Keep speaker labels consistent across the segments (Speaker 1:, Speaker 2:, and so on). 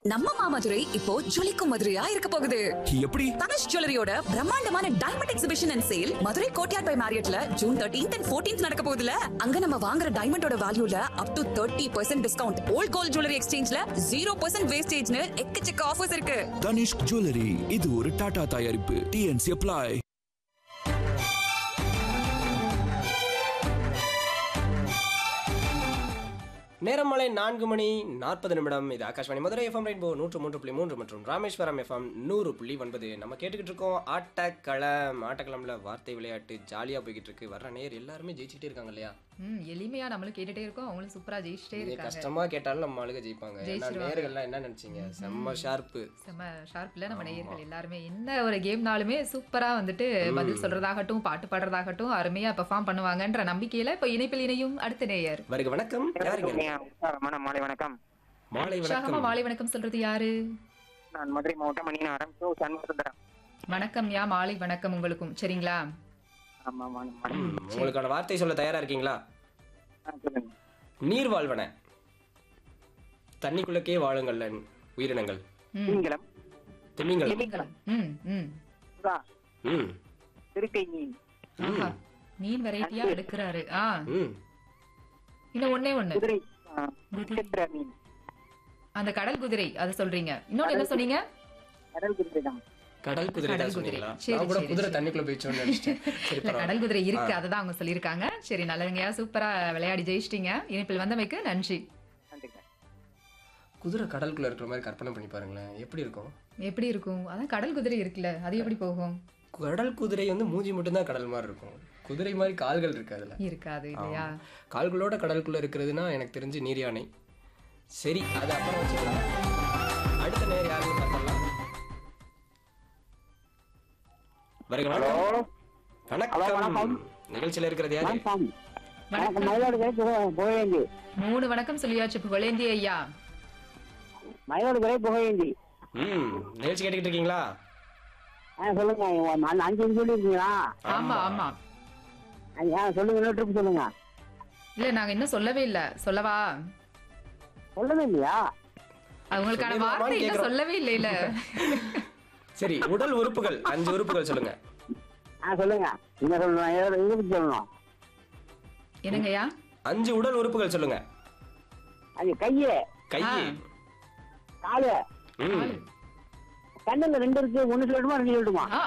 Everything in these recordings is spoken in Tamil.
Speaker 1: நம்ம மாமதுரை இப்போ ஜொலிக்கும் மதுரையா இருக்க போகுது
Speaker 2: எப்படி
Speaker 1: தனுஷ் ஜுவல்லரியோட பிரம்மாண்டமான diamond exhibition and sale Madurai Courtyard by மேரியட்ல ஜூன் தேர்ட்டீன்த் அண்ட் ஃபோர்டீன்த் நடக்க போகுதுல அங்க நம்ம வாங்குற டைமண்டோட வேல்யூல up to thirty percent discount old gold jewellery எக்ஸ்சேஞ்ச்ல ஜீரோ பர்சன்ட் வேஸ்டேஜ்னு எக்கச்சக்க ஆஃபர்ஸ் இருக்கு
Speaker 2: தனிஷ்க் ஜுவல்லரி இது ஒரு டாடா தயாரிப்பு டிஎன்சி அப்ளை
Speaker 3: நேரம் மாலை நான்கு மணி நாற்பது நிமிடம் இது ஆகாஷ்வாணி மதுரை எஃப்எம் ரெயின்போ நூற்று மூன்று புள்ளி மூன்று மற்றும் ராமேஸ்வரம் எஃப்எம் நூறு புள்ளி ஒன்பது நம்ம கேட்டுக்கிட்டு இருக்கோம் ஆட்டக்களம் ஆட்டக்களம்ல வார்த்தை விளையாட்டு ஜாலியாக போய்கிட்டு இருக்கு வர்ற நேர் எல்லாருமே ஜெயிச்சுட்டே இருக்காங்க இல்லையா
Speaker 4: ம் எளிமையா நம்மளும் கேட்டுட்டே இருக்கோம் அவங்களும் சூப்பரா ஜெயிச்சிட்டே
Speaker 3: நீ
Speaker 4: இருக்காங்க
Speaker 3: கஷ்டமா கேட்டாலும் நம்ம ஆளுங்க ஜெயிப்பாங்க ஏன்னா
Speaker 4: ஜெயிச்சிருவாங்க.
Speaker 3: நேர்கள்லாம் என்ன நினைச்சீங்க செம்ம ஷார்ப்பு
Speaker 4: செம்ம ஷார்ப்ல நம்ம நேயர்கள் எல்லாருமே என்ன ஒரு கேம்னாலுமே சூப்பரா வந்துட்டு பதில் சொல்றதாகட்டும் பாட்டு பாடுறதாகட்டும் அருமையா பெர்ஃபார்ம் பண்ணுவாங்கன்ற நம்பிக்கையில இப்ப இணைப்பில் இணையும் அடுத்த நேயர்
Speaker 3: வருக வணக்கம் யாருங்க
Speaker 5: உற்சாகமான மாலை வணக்கம்
Speaker 3: மாலை
Speaker 4: உற்சாகமா
Speaker 3: வணக்கம்
Speaker 4: மாலை வணக்கம் சொல்றது யாரு
Speaker 5: நான் மதுரை மாவட்டம் மணிநகரம் சோ சண்முகசுந்தரம்
Speaker 4: வணக்கம் யா மாலை வணக்கம் உங்களுக்கும் சரிங்களா
Speaker 5: ஆமா ஆமா ஆமா.
Speaker 3: ம், உங்களுக்கான வார்த்தை சொல்ல தயாரா இருக்கீங்களா
Speaker 5: ஆ, சொல்லுங்க
Speaker 3: நீர் வாழ்வன தண்ணிக்குள்ளக்கே வாழுங்கள் உயிரினங்கள்
Speaker 4: ம்
Speaker 5: நீங்களும்
Speaker 3: திமிங்கலம்
Speaker 5: திமிங்கலம்
Speaker 4: ம் ம்
Speaker 5: சுறா
Speaker 3: ம்
Speaker 5: திருக்கை மீன்
Speaker 4: ஆஹா மீன் வெரைட்டியா எடுக்கிறாரு ஆ
Speaker 3: ம்
Speaker 4: இன்னும் ஒண்ணே ஒண்ணு
Speaker 5: குதிரை ஆ, நட்சத்திர மீன்
Speaker 4: அந்த கடல் குதிரை அதை சொல்றீங்க இன்னொன்னு என்ன சொன்னீங்க
Speaker 5: கடல் குதிரை தான்
Speaker 3: கடல் குதிரை
Speaker 4: கடல்
Speaker 3: தான்
Speaker 4: குதிரை.
Speaker 3: சொன்னீங்களா
Speaker 4: சரி,
Speaker 3: நான் கூட
Speaker 4: சரி,
Speaker 3: குதிரை
Speaker 4: சரி.
Speaker 3: தண்ணிக்குள்ள போயிச்சோன்னு நினைச்சிட்டேன் சரி
Speaker 4: இல்ல
Speaker 3: பரவாயில்ல.
Speaker 4: கடல் குதிரை இருக்கு அதை தான் அவங்க சொல்லியிருக்காங்க சரி நல்லதுங்கய்யா சூப்பரா விளையாடி ஜெயிச்சிட்டீங்க இனிப்பில் வந்தமைக்கு நன்றி
Speaker 5: நன்றிங்க
Speaker 3: குதிரை கடலுக்குள்ள இருக்கிற மாதிரி கற்பனை பண்ணி பாருங்களேன் எப்படி இருக்கும்
Speaker 4: எப்படி இருக்கும் அதான் கடல் குதிரை இருக்குல்ல அது எப்படி போகும்
Speaker 3: கடல் குதிரை வந்து மூஞ்சி மட்டும்தான் கடல் மாதிரி இருக்கும் குதிரை மாதிரி கால்கள் இருக்கு அதுல
Speaker 4: இருக்காது இல்லையா
Speaker 3: ஆமா. கால்களோட கடலுக்குள்ள இருக்கிறதுனா எனக்கு தெரிஞ்சு நீர் யானை சரி அது அப்புறம் வச்சுக்கலாம் அடுத்த நேர் யாருன்னு பார்த்தலாம் வருக வணக்கம் வணக்கம் நிகழ்ச்சியில இருக்கிறது யாரு
Speaker 4: வணக்கம்
Speaker 5: மயிலாடுதுறை புகையேந்தி
Speaker 4: மூணு வணக்கம் சொல்லியாச்சு புகழேந்தி ஐயா
Speaker 5: மயிலாடுதுறை புகையேந்தி
Speaker 3: ம் நிகழ்ச்சி கேட்டுக்கிட்டு இருக்கீங்களா
Speaker 5: சொல்லுங்க அஞ்சு நிமிஷம் சொல்லிருக்கீங்களா
Speaker 4: ஆமா ஆமா
Speaker 5: சொல்லுங்க இன்னொரு ட்ரிப் சொல்லுங்க
Speaker 4: இல்ல நாங்க இன்னும் சொல்லவே இல்ல சொல்லவா
Speaker 5: சொல்லவே இல்லையா
Speaker 4: அவங்களுக்கான
Speaker 3: சொல்லிடலாமான்னு
Speaker 4: வார்த்தை இன்னும்
Speaker 3: கேக்குறோம்.
Speaker 4: சொல்லவே இல்ல இல்ல
Speaker 3: சரி உடல் உறுப்புகள் அஞ்சு உறுப்புகள் சொல்லுங்க
Speaker 5: ஆ சொல்லுங்க நீங்க சொல்லணும் எதை இதை பத்தி சொல்லணும்
Speaker 4: என்னங்கய்யா
Speaker 3: அஞ்சு உடல் உறுப்புகள் சொல்லுங்க
Speaker 5: அது கையு
Speaker 3: கை
Speaker 4: ஆ.
Speaker 5: காலு
Speaker 3: ம்
Speaker 5: கண்ணுல ரெண்டு இருக்கு ஒண்ணு சொல்லட்டுமா ரெண்டு சொல்லட்டுமா
Speaker 4: ஆ,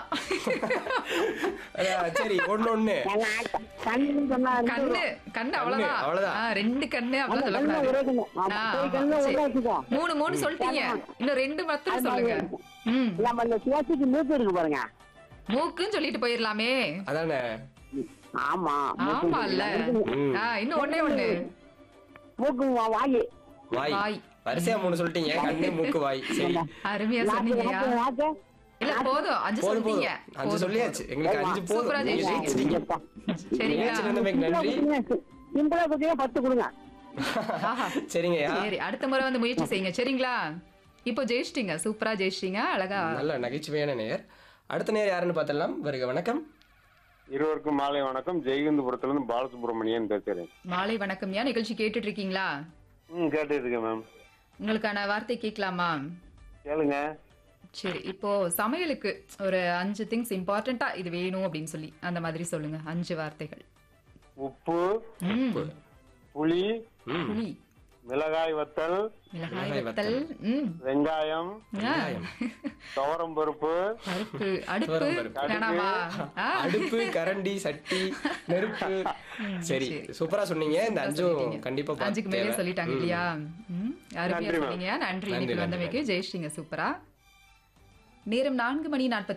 Speaker 3: அதான், சரி ஒண்ணு ஒண்ணு
Speaker 5: நாங்க கண்ணு சொன்னா ரெண்டு
Speaker 4: கண்ணு
Speaker 5: வரும்.
Speaker 4: கண்ணு அவ்வளவுதான்
Speaker 3: அவ்வளவுதான்.
Speaker 4: ஆ, ரெண்டு கண்ணு
Speaker 5: ஆமா,
Speaker 4: அவ்வளவு
Speaker 5: கண்ணு
Speaker 4: சொல்லக்கூடாது
Speaker 5: ஒரே கண்ணு. ஆமா,
Speaker 4: ஆ,
Speaker 5: சரி,
Speaker 4: ஆமா,
Speaker 5: கண்ணு
Speaker 4: சரி.
Speaker 5: ஒண்ணா வச்சுக்கோ.
Speaker 4: மூணு மூணு சொல்லிட்டீங்க இன்னும் ரெண்டு மாத்திரம்
Speaker 5: அது
Speaker 4: சொல்லுங்க
Speaker 5: மாதிரி
Speaker 4: ம்
Speaker 5: நம்ம அந்த சுவாசிக்கு மூக்கு இருக்கு பாருங்க
Speaker 4: மூக்குன்னு சொல்லிட்டு போயிடலாமே
Speaker 3: அதானே
Speaker 5: ஆமா மூக்கு
Speaker 4: ஆமா இல்ல
Speaker 5: இருக்கு.
Speaker 3: ம்.
Speaker 4: ஆ, இன்னும் ஒண்ணே ஒண்ணு
Speaker 5: மூக்கு வா- வாயி
Speaker 3: வாய்
Speaker 4: வாய்.
Speaker 3: வரிசையா மூணு சொல்லிட்டீங்க கண்ணு மூக்கு வாய் சரி
Speaker 4: அருமையா
Speaker 5: நாக்கு,
Speaker 4: சொன்னீங்கய்யா
Speaker 5: நாக்கு, நாக்கு.
Speaker 4: இல்ல போதும் அஞ்சு
Speaker 3: போதும்
Speaker 4: சொல்லிட்டீங்க
Speaker 3: போதும் அஞ்சு சொல்லியாச்சு எங்களுக்கு அஞ்சு
Speaker 4: சூப்பரா
Speaker 3: போதும் நீங்க
Speaker 4: ஜெயிச்சிட்டீங்க.
Speaker 3: ஜெயிச்சிட்டீங்க
Speaker 4: சரிங்களா
Speaker 3: நிகழ்ச்சியில இருந்தமைக்கு
Speaker 5: சிம்பிளா
Speaker 3: நன்றி
Speaker 5: கொடுங்க. சிம்பிளா கொடுத்தீங்க பத்து கொடுங்க
Speaker 4: ஆஹா.
Speaker 3: சரிங்கய்யா
Speaker 4: சரி அடுத்த முறை வந்து முயற்சி செய்யுங்க சரிங்களா இப்போ ஜெயிச்சிட்டீங்க சூப்பரா ஜெயிச்சிட்டீங்க அழகா
Speaker 3: நல்ல நகைச்சுவையான நேயர் அடுத்த நேர் யாருன்னு பார்த்தலாம் வருக வணக்கம்
Speaker 6: இருவருக்கும் மாலை வணக்கம் ஜெயகந்தபுரத்துல இருந்து பாலசுப்ரமணியன் பேசுறேன்
Speaker 4: மாலை வணக்கம்யா நிகழ்ச்சி கேட்டுட்டு இருக்கீங்களா
Speaker 6: ம் கேட்டுட்டு இருக்கேன் மேம்
Speaker 4: உங்களுக்கான வார்த்தை கேட்கலாமா
Speaker 6: கேளுங்க
Speaker 4: சரி இப்போ சமையலுக்கு ஒரு அஞ்சு திங்ஸ் இம்பார்ட்டண்டா இது வேணும் அப்படின்னு சொல்லி அந்த மாதிரி சொல்லுங்க அஞ்சு வார்த்தைகள்
Speaker 6: உப்பு
Speaker 4: ம்,
Speaker 6: புளி
Speaker 3: ம்
Speaker 4: புளி
Speaker 6: மிளகாய் வத்தல்
Speaker 4: மிளகாய்
Speaker 3: மிளகாய்
Speaker 4: வத்தல் ம்
Speaker 6: வெங்காயம்
Speaker 4: ஆ,
Speaker 6: துவரம் பருப்பு
Speaker 4: பருப்பு அடுப்பு
Speaker 3: துவரம் பருப்பு.
Speaker 4: வேணாமா ஆ,
Speaker 3: அடுப்பு கரண்டி சட்டி நெருப்பு சரி சூப்பரா சொன்னீங்க இந்த அஞ்சும்
Speaker 4: சொல்லிட்டீங்க.
Speaker 3: கண்டிப்பா
Speaker 4: அஞ்சுக்கு
Speaker 3: பார்த்து
Speaker 4: மேலே
Speaker 3: தேவை.
Speaker 4: சொல்லிட்டாங்க
Speaker 3: ம்.
Speaker 4: இல்லையா ம், அருமையா
Speaker 6: நன்றி, ma'am.
Speaker 4: சொன்னீங்க நன்றி
Speaker 3: நன்றி,
Speaker 4: இன்னைக்கு
Speaker 3: நன்றி,
Speaker 4: வந்தமைக்கு ஜெயிச்சிட்டீங்க சூப்பரா நேரம் நான்கு மணி நாற்பத்தி